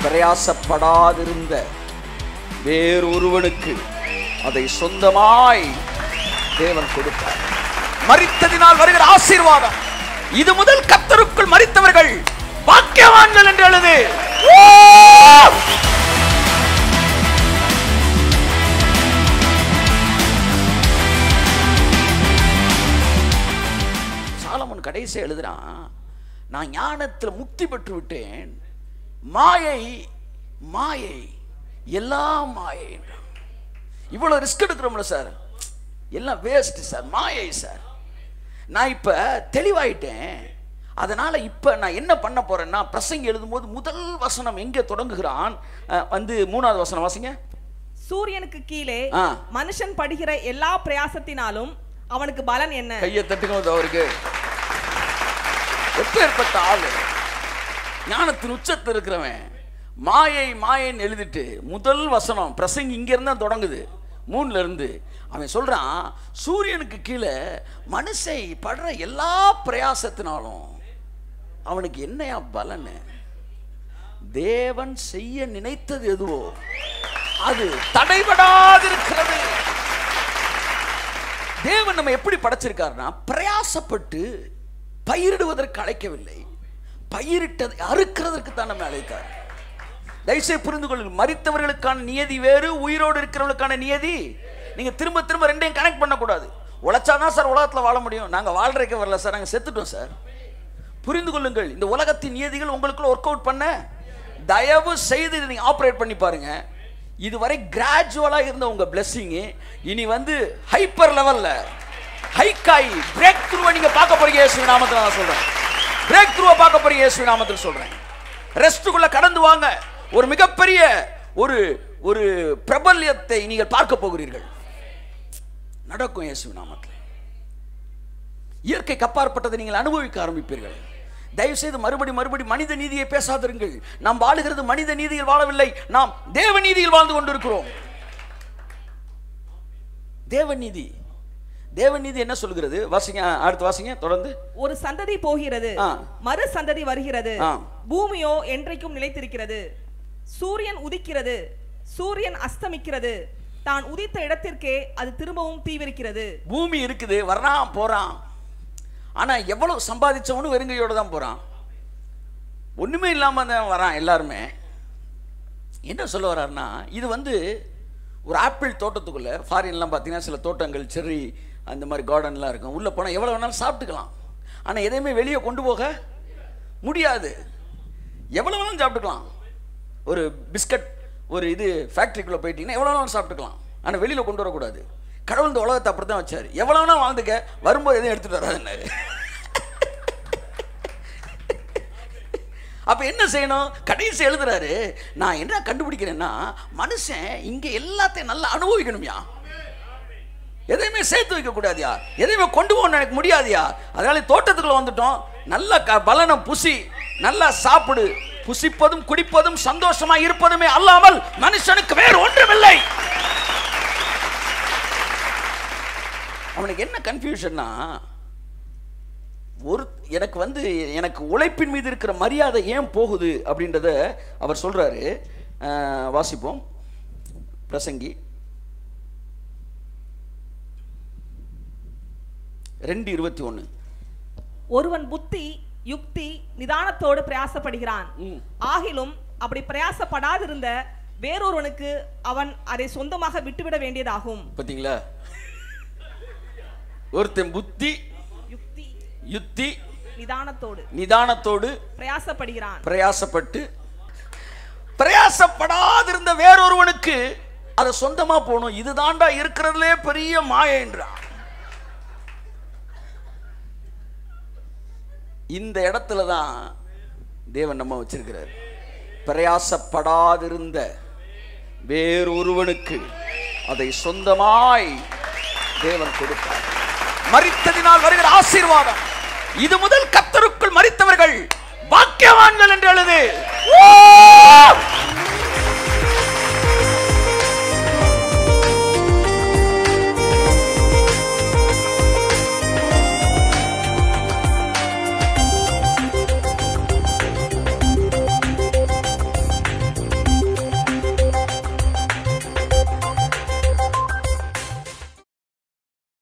பிரயாசப்படாதிருந்த வேறொருவனுக்கு அதை சொந்தமாய் தேவன் கொடுத்தார் மரித்ததினால் வருகிற ஆசீர்வாதம் இது முதல் கத்தருக்குள் மரித்தவர்கள் பாக்கியவான்கள் என்று எழுது ஓ! சாலமன் கடைசி எழுதுறான் நான் ஞானத்தில் முக்தி பெற்று விட்டேன் மாயை மாயை எல்லாம் மாயை என்றான். இவ்வளவு ரிஸ்க் எடுக்கிறோம்ல சார் எல்லாம் வேஸ்ட் சார் மாயை சார் நான் இப்ப தெளிவாயிட்டேன் அதனால இப்ப நான் என்ன பண்ண போறேன்னா பிரசங்கி எழுதும்போது முதல் வசனம் எங்க தொடங்குகிறான் அஹ், வந்து மூணாவது வசனம் வாசிங்க சூரியனுக்கு கீழே ஆ. மனுஷன் படுகிற எல்லா பிரயாசத்தினாலும் அவனுக்கு பலன் என்ன கையை தட்டுங்க வந்து அவருக்கு எப்பேற்பட்ட ஆளு ஞானத்தின் உச்சத்தில் இருக்கிறவன் மாயை மாயைன்னு எழுதிட்டு முதல் வசனம் பிரசங்கி இங்க இருந்தா தொடங்குது மூணுல இருந்து அவன் சொல்றான் சூரியனுக்கு கீழே மனுஷை படுற எல்லா பிரயாசத்தினாலும் அவனுக்கு என்னையா பலனு தேவன் செய்ய நினைத்தது எதுவோ அது தடைபடாதிருக்கிறது தேவன் நம்ம எப்படி படைச்சிருக்காருன்னா பிரயாசப்பட்டு பயிரிடுவதற்கு அழைக்கவில்லை பயிரிட்டதை அறுக்கிறதற்கு தான் நம்ம அழைத்தார் தயவுசெய்து புரிந்து கொள்ளுங்கள் மரித்தவர்களுக்கான நியதி வேறு உயிரோடு இருக்கிறவர்களுக்கான நியதி நீங்க திரும்ப திரும்ப ரெண்டையும் கனெக்ட் பண்ணக்கூடாது உழைச்சாதான் சார் உலகத்தில் வாழ முடியும் நாங்க வாழ்றதுக்கு வரல சார் நாங்க செத்துட்டோம் சார் புரிந்து கொள்ளுங்கள் இந்த உலகத்தின் நியதிகள் உங்களுக்குள்ள ஒர்க் அவுட் பண்ண தயவு செய்து இதை நீங்க ஆப்ரேட் பண்ணி பாருங்க இதுவரை கிராஜுவலா இருந்த உங்க blessing இனி வந்து ஹைப்பர் லெவல்ல ஹைக்காய் பிரேக் த்ரூவை நீங்க பார்க்க போறீங்க இயேசு நாமத்தில் நான் சொல்றேன் பிரேக் த்ரூவை பார்க்க போறீங்க இயேசு நாமத்தில் சொல்றேன் ரெஸ்ட்டுக்குள்ள கடந்து வாங்க ஒரு மிகப்பெரிய ஒரு ஒரு பிரபல்யத்தை நீங்கள் பார்க்க போகிறீர்கள் நடக்கும் இயேசு நாமத்தில் இயற்கைக்கு அப்பாற்பட்டதை நீங்கள் அனுபவிக்க ஆரம்பிப்பீர்கள் தயவு செய்து மறுபடி மறுபடி மனித நீதியை பேசாதிருங்கள் நாம் வாழுகிறது மனித நீதியில் வாழவில்லை நாம் தேவ நீதியில் வாழ்ந்து கொண்டிருக்கிறோம் தேவ நீதி தேவ நீதி என்ன சொல்கிறது வாசிங்க அடுத்து வாசிங்க தொடர்ந்து ஒரு சந்ததி போகிறது ஆ. மறு சந்ததி வருகிறது ஆ. பூமியோ என்றைக்கும் நிலைத்திருக்கிறது சூரியன் உதிக்கிறது சூரியன் அஸ்தமிக்கிறது தான் உதித்த இடத்திற்கே அது திரும்பவும் தீவிரிக்கிறது பூமி இருக்குது வர்றான் போறான் ஆனா எவ்வளவு சம்பாதிச்சவனும் வெறுங்கையோட தான் போறான் ஒண்ணுமே இல்லாம தான் வரான் எல்லாருமே என்ன சொல்ல வர்றாருன்னா இது வந்து ஒரு ஆப்பிள் தோட்டத்துக்குள்ள ஃபாரின்லாம் பார்த்தீங்கன்னா சில தோட்டங்கள் செர்ரி அந்த மாதிரி கார்டன்லாம் இருக்கும் உள்ளே போனால் எவ்வளோ வேணாலும் சாப்பிட்டுக்கலாம் ஆனால் எதையுமே வெளியே கொண்டு போக முடியாது எவ்வளோ வேணாலும் சாப்பிட்டுக்கலாம் ஒரு பிஸ்கட் ஒரு இது ஃபேக்ட்ரிக்குள்ளே போயிட்டீங்கன்னா எவ்வளோ வேணாலும் சாப்பிட்டுக்கலாம் ஆனால் வெளியில் கொண்டு வரக்கூடாது கடவுள் இந்த உலகத்தை அப்படி தான் வச்சார் எவ்வளோ வேணாலும் வாழ்ந்துக்க வரும்போது எதையும் எடுத்துகிட்டு வராதுன்னாரு அப்ப என்ன செய்யணும் கடைசி எழுதுறாரு நான் என்ன கண்டுபிடிக்கிறேன்னா மனுஷன் இங்க எல்லாத்தையும் நல்லா அனுபவிக்கணும்யா எதையுமே சேர்த்து வைக்க கூடாதியா எதையுமே கொண்டு போகணும் எனக்கு முடியாதியா அதனால தோட்டத்துக்குள்ள வந்துட்டோம் நல்ல க பலனை புசி நல்லா சாப்பிடு புசிப்பதும் குடிப்பதும் சந்தோஷமா இருப்பதுமே அல்லாமல் மனுஷனுக்கு வேறு ஒன்றுமில்லை அவனுக்கு என்ன கன்ஃபியூஷன்னா ஒரு எனக்கு வந்து எனக்கு உழைப்பின் மீது இருக்கிற மரியாதை ஏன் போகுது அப்படின்றத அவர் சொல்றாரு அஹ், வாசிப்போம் பிரசங்கி ரெண்டு இருபத்தி ஒன்று ஒருவன் புத்தி யுக்தி நிதானத்தோடு பிரயாசப்படுகிறான் ஆகிலும் அப்படி பிரயாசப்படாதிருந்த வேறொருவனுக்கு அவன் அதை சொந்தமாக விட்டுவிட வேண்டியதாகும் பார்த்தீங்களா ஒருத்தன் புத்தி யுக்தி யுத்தி நிதானத்தோடு நிதானத்தோடு பிரயாசப்படுகிறான் பிரயாசப்பட்டு பிரயாசப்படாதிருந்த வேறொருவனுக்கு அதை சொந்தமா போகணும் இதுதான்டா இருக்கிறதுலே பெரிய மாயன்றான் இந்த இடத்துல தான் தேவன் நம்ம வச்சிருக்கிறார் பிரயாசப்படாதிருந்த வேறொருவனுக்கு அதை சொந்தமாய் தேவன் கொடுத்தார் மரித்ததினால் வருகிற ஆசீர்வாதம் இது முதல் கத்தருக்குள் மரித்தவர்கள் பாக்கியவான்கள் என்று எழுது ஓ!